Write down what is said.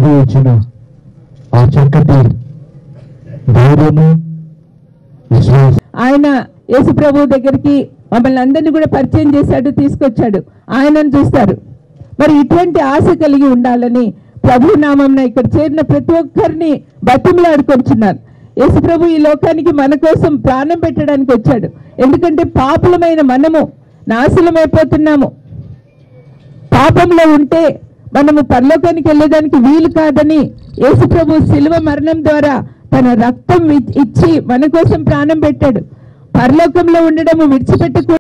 ప్రభు ఇచ్చిన ఆ చక్కటి ధైర్యము విశ్వాసం ఆయన యేసు ప్రభు దగ్గరికి మమ్మల్ని అందరినీ కూడా పరిచయం చేశాడు తీసుకొచ్చాడు ఆయనను చూస్తారు మరి ఇటువంటి ఆశ కలిగి ఉండాలని ప్రభు నామం ఇక్కడ చేరిన ప్రతి ఒక్కరిని బతిమలాడుకొంచున్నారు యేసు ప్రభు ఈ లోకానికి మన కోసం ప్రాణం పెట్టడానికి వచ్చాడు ఎందుకంటే పాపులమైన మనము నాశనమైపోతున్నాము పాపంలో ఉంటే మనము పరలోకానికి వెళ్ళేదానికి వీలు కాదని యేసుప్రభు శిలువ మరణం ద్వారా తన రక్తం ఇ- ఇచ్చి మన కోసం ప్రాణం పెట్టాడు పరలోకంలో ఉండడము విడిచిపెట్టకూడదు